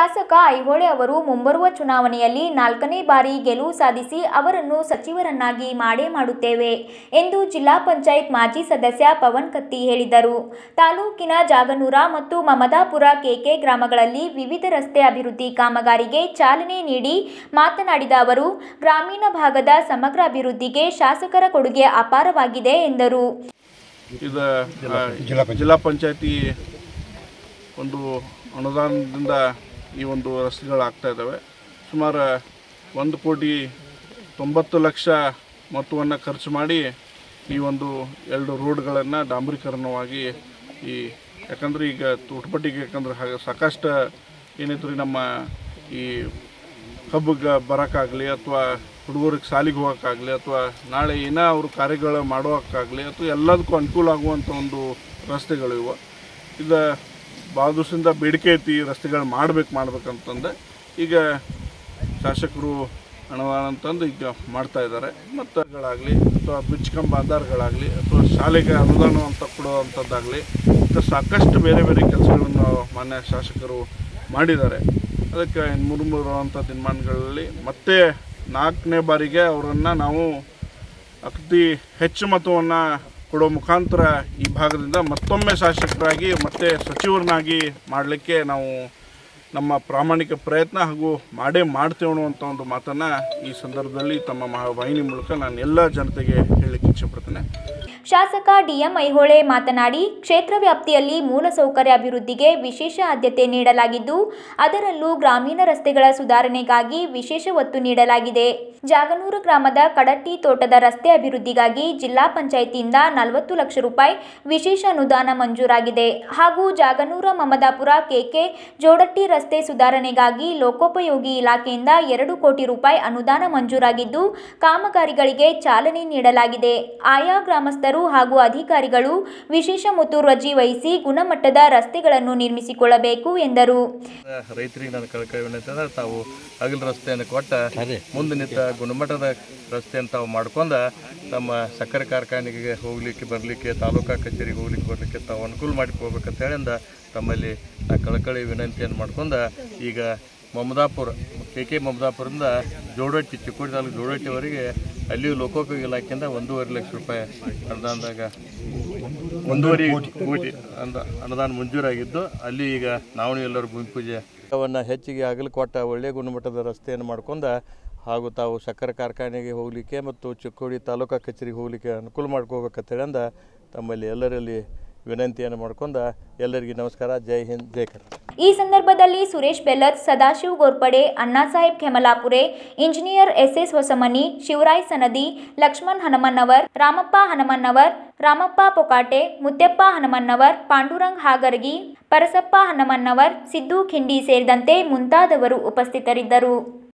ಶಾಸಕ ಐಹೊಳೆ ಅವರು ಮುಂಬರುವ ಚುನಾವಣೆಯಲ್ಲಿ ನಾಲ್ಕನೇ ಬಾರಿ ಗೆಲುವು ಸಾಧಿಸಿ ಅವರನ್ನು ಸಚಿವರನ್ನಾಗಿ ಮಾಡೇ ಮಾಡುತ್ತೇವೆ ಎಂದು ಜಿಲ್ಲಾ ಪಂಚಾಯತ್ ಮಾಜಿ ಸದಸ್ಯ ಪವನ್ ಕತ್ತಿ ಹೇಳಿದರು ತಾಲೂಕಿನ ಜಾಗನೂರ ಮತ್ತು ಮಮದಾಪುರ ಕೆಕೆ ಗ್ರಾಮಗಳಲ್ಲಿ ವಿವಿಧ ರಸ್ತೆ ಅಭಿವೃದ್ಧಿ ಕಾಮಗಾರಿಗೆ ಚಾಲನೆ ನೀಡಿ ಮಾತನಾಡಿದ ಅವರು ಗ್ರಾಮೀಣ ಭಾಗದ ಸಮಗ್ರ ಅಭಿವೃದ್ಧಿಗೆ ಶಾಸಕರ ಕೊಡುಗೆ ಅಪಾರವಾಗಿದೆ ಎಂದರು ಇದು ಆ, ಜಿಲ್ಲಾ ಪಂಚಾಯತಿ ಒಂದು ಅನುದಾನದಿಂದ ಈ ಒಂದು ರಸ್ತೆಗಳು ಆಗ್ತಾ ಇದ್ದಾವೆ ಸುಮಾರು ಒಂದು ಕೋಟಿ ತೊಂಬತ್ತು ಲಕ್ಷ ಮೊತ್ತವನ್ನು ಖರ್ಚು ಮಾಡಿ ಈ ಒಂದು ಎರಡು ರೋಡ್ಗಳನ್ನು ಡಾಂಬರೀಕರಣವಾಗಿ ಈ ಯಾಕಂದ್ರೆ ಈಗ ತುಟ್ಪಟ್ಟಿಗೆ ಯಾಕಂದ್ರೆ ಹಾಗೆ ಸಾಕಷ್ಟು ಏನೈತೆ ರೀ ನಮ್ಮ ಈ ಹಬ್ಬಕ್ಕೆ ಬರೋಕ್ಕಾಗಲಿ ಅಥವಾ ಹುಡುಗರಿಗೆ ಶಾಲಿಗೆ ಹೋಗೋಕ್ಕಾಗಲಿ ಅಥವಾ ನಾಳೆ ಏನೋ ಅವ್ರ ಕಾರ್ಯಗಳು ಮಾಡೋಕ್ಕಾಗಲಿ ಅಥವಾ ಎಲ್ಲದಕ್ಕೂ ಅನುಕೂಲ ಆಗುವಂಥ ಒಂದು ರಸ್ತೆಗಳು ಇವು ಇದು ಭಾಳ ದಿವಸದಿಂದ ಬೇಡಿಕೆ ಐತಿ ಈ ರಸ್ತೆಗಳು ಮಾಡ್ಬೇಕು ಮಾಡ್ಬೇಕಂತಂದು ಈಗ ಶಾಸಕರು ಅನುದಾನ ಅಂತಂದು ಈಗ ಮಾಡ್ತಾ ಇದ್ದಾರೆ ಮತ್ತುಗಳಾಗಲಿ ಅಥವಾ ಬಿಚ್ಕಂಬ ಆಧಾರಗಳಾಗಲಿ ಅಥವಾ ಶಾಲೆಗೆ ಅನುದಾನ ಅಂತ ಕೊಡುವಂಥದ್ದಾಗಲಿ ಮತ್ತು ಸಾಕಷ್ಟು ಬೇರೆ ಬೇರೆ ಕೆಲಸಗಳನ್ನು ಮಾನ್ಯ ಶಾಸಕರು ಮಾಡಿದ್ದಾರೆ ಅದಕ್ಕೆ ಇನ್ನು ಮೂರು ಬರುವಂಥ ದಿನಮಾನಗಳಲ್ಲಿ ಮತ್ತೆ ನಾಲ್ಕನೇ ಬಾರಿಗೆ ಅವರನ್ನು ನಾವು ಅತಿ ಹೆಚ್ಚು ಮತವನ್ನು ಕೊಡೋ ಮುಖಾಂತರ ಈ ಭಾಗದಿಂದ ಮತ್ತೊಮ್ಮೆ ಶಾಸಕರಾಗಿ ಮತ್ತೆ ಸಚಿವರನ್ನಾಗಿ ಮಾಡಲಿಕ್ಕೆ ನಾವು ನಮ್ಮ ಪ್ರಾಮಾಣಿಕ ಪ್ರಯತ್ನ ಹಾಗೂ ಮಾಡೇ ಮಾಡ್ತೇವೆ ಅನ್ನುವಂಥ ಒಂದು ಮಾತನ್ನು ಈ ಸಂದರ್ಭದಲ್ಲಿ ತಮ್ಮ ಮಹಾ ವಾಹಿನಿ ಮೂಲಕ ನಾನು ಎಲ್ಲ ಜನತೆಗೆ ಹೇಳಲಿಕ್ಕೆ ಇಚ್ಛೆಪಡ್ತೇನೆ ಶಾಸಕ ಡಿಎಂ ಐಹೊಳೆ ಮಾತನಾಡಿ ಕ್ಷೇತ್ರ ವ್ಯಾಪ್ತಿಯಲ್ಲಿ ಮೂಲಸೌಕರ್ಯ ಅಭಿವೃದ್ಧಿಗೆ ವಿಶೇಷ ಆದ್ಯತೆ ನೀಡಲಾಗಿದ್ದು ಅದರಲ್ಲೂ ಗ್ರಾಮೀಣ ರಸ್ತೆಗಳ ಸುಧಾರಣೆಗಾಗಿ ವಿಶೇಷ ಒತ್ತು ನೀಡಲಾಗಿದೆ ಜಾಗನೂರು ಗ್ರಾಮದ ಕಡಟ್ಟಿ ತೋಟದ ರಸ್ತೆ ಅಭಿವೃದ್ಧಿಗಾಗಿ ಜಿಲ್ಲಾ ಪಂಚಾಯಿತಿಯಿಂದ ನಲವತ್ತು ಲಕ್ಷ ರೂಪಾಯಿ ವಿಶೇಷ ಅನುದಾನ ಮಂಜೂರಾಗಿದೆ ಹಾಗೂ ಜಾಗನೂರ ಮಮದಾಪುರ ಕೆಕೆ ಜೋಡಟ್ಟಿ ರಸ್ತೆ ಸುಧಾರಣೆಗಾಗಿ ಲೋಕೋಪಯೋಗಿ ಇಲಾಖೆಯಿಂದ ಎರಡು ಕೋಟಿ ರೂಪಾಯಿ ಅನುದಾನ ಮಂಜೂರಾಗಿದ್ದು ಕಾಮಗಾರಿಗಳಿಗೆ ಚಾಲನೆ ನೀಡಲಾಗಿದೆ ಆಯಾ ಗ್ರಾಮಸ್ಥರು ಹಾಗೂ ಅಧಿಕಾರಿಗಳು ವಿಶೇಷ ಮುತುವರ್ಜಿ ವಹಿಸಿ ಗುಣಮಟ್ಟದ ರಸ್ತೆಗಳನ್ನು ನಿರ್ಮಿಸಿಕೊಳ್ಳಬೇಕು ಎಂದರು ರೈತರಿಗೆ ನಾನು ಕಳ್ಕಳಿ ವಿನಂತಿ ಅಂದ್ರೆ ತಾವು ಅಗಲ ರಸ್ತೆಯನ್ನು ಕೊಟ್ಟ ಮುಂದೆ ನಿಂತ ಗುಣಮಟ್ಟದ ರಸ್ತೆಯನ್ನು ತಾವು ಮಾಡ್ಕೊಂಡ ತಮ್ಮ ಸಕ್ಕರೆ ಕಾರ್ಖಾನೆಗೆ ಹೋಗ್ಲಿಕ್ಕೆ ಬರಲಿಕ್ಕೆ ತಾಲೂಕಾ ಕಚೇರಿಗೆ ಹೋಗ್ಲಿಕ್ಕೆ ಬರಲಿಕ್ಕೆ ತಾವು ಅನುಕೂಲ ಮಾಡಿಕೊಡ್ಬೇಕಂತ ಹೇಳಿಂದ ತಮ್ಮಲ್ಲಿ ನಾ ಕಳಕಳಿ ವಿನಂತಿಯನ್ನು ಮಾಡ್ಕೊಂಡ ಈಗ ಮಮದಾಪುರ ಕೆ ಕೆ ಮಮದಾಪುರದಿಂದ ಜೋಡಟ್ಟಿ ಚಿಕ್ಕೋಡಿ ತಾಲೂಕು ಜೋಡಟ್ಟಿವರೆಗೆ ಅಲ್ಲಿಯೂ ಲೋಕೋಪಯೋಗಿ ಇಲಾಖೆಯಿಂದ ಒಂದೂವರೆ ಲಕ್ಷ ರೂಪಾಯಿ ಅನುದಾನದಾಗ ಒಂದೂವರೆ ಕೋಟಿ ಅನುದ ಅನುದಾನ ಮಂಜೂರಾಗಿದ್ದು ಅಲ್ಲಿ ಈಗ ನಾವು ಎಲ್ಲರೂ ಭೂಮಿ ಪೂಜೆ ಅವನ್ನ ಹೆಚ್ಚಿಗೆ ಅಗಲು ಕೊಟ್ಟ ಒಳ್ಳೆಯ ಗುಣಮಟ್ಟದ ರಸ್ತೆಯನ್ನು ಮಾಡ್ಕೊಂಡ ಹಾಗೂ ತಾವು ಸಕ್ಕರೆ ಕಾರ್ಖಾನೆಗೆ ಹೋಗಲಿಕ್ಕೆ ಮತ್ತು ಚಿಕ್ಕೋಡಿ ತಾಲೂಕಾ ಕಚೇರಿಗೆ ಹೋಗಲಿಕ್ಕೆ ಅನುಕೂಲ ಮಾಡ್ಕೋಬೇಕಂತೇಳಿಂದ ತಮ್ಮಲ್ಲಿ ಎಲ್ಲರಲ್ಲಿ ವಿನಂತಿಯನ್ನು ಮಾಡ್ಕೊಂಡ ಎಲ್ಲರಿಗೂ ನಮಸ್ಕಾರ ಜೈ ಹಿಂದ್ ಜೈ ಕರ್ನಾಟಕ ಈ ಸಂದರ್ಭದಲ್ಲಿ ಸುರೇಶ್ ಬೆಲ್ಲದ್ ಸದಾಶಿವ್ ಗೋರ್ಪಡೆ ಅಣ್ಣಾಸಾಹೇಬ್ ಖೆಮಲಾಪುರೆ ಇಂಜಿನಿಯರ್ ಎಸ್ಎಸ್ ಹೊಸಮನಿ ಶಿವರಾಯ್ ಸನದಿ ಲಕ್ಷ್ಮಣ್ ಹನುಮನ್ನವರ್ ರಾಮಪ್ಪ ಹನುಮನ್ನವರ್ ರಾಮಪ್ಪ ಪೊಕಾಟೆ ಮುತ್ಯಪ್ಪ ಹನುಮನ್ನವರ್ ಪಾಂಡುರಂಗ್ ಹಾಗರ್ಗಿ ಪರಸಪ್ಪ ಹನುಮನ್ನವರ್ ಸಿದ್ದು ಖಿಂಡಿ ಸೇರಿದಂತೆ ಮುಂತಾದವರು ಉಪಸ್ಥಿತರಿದ್ದರು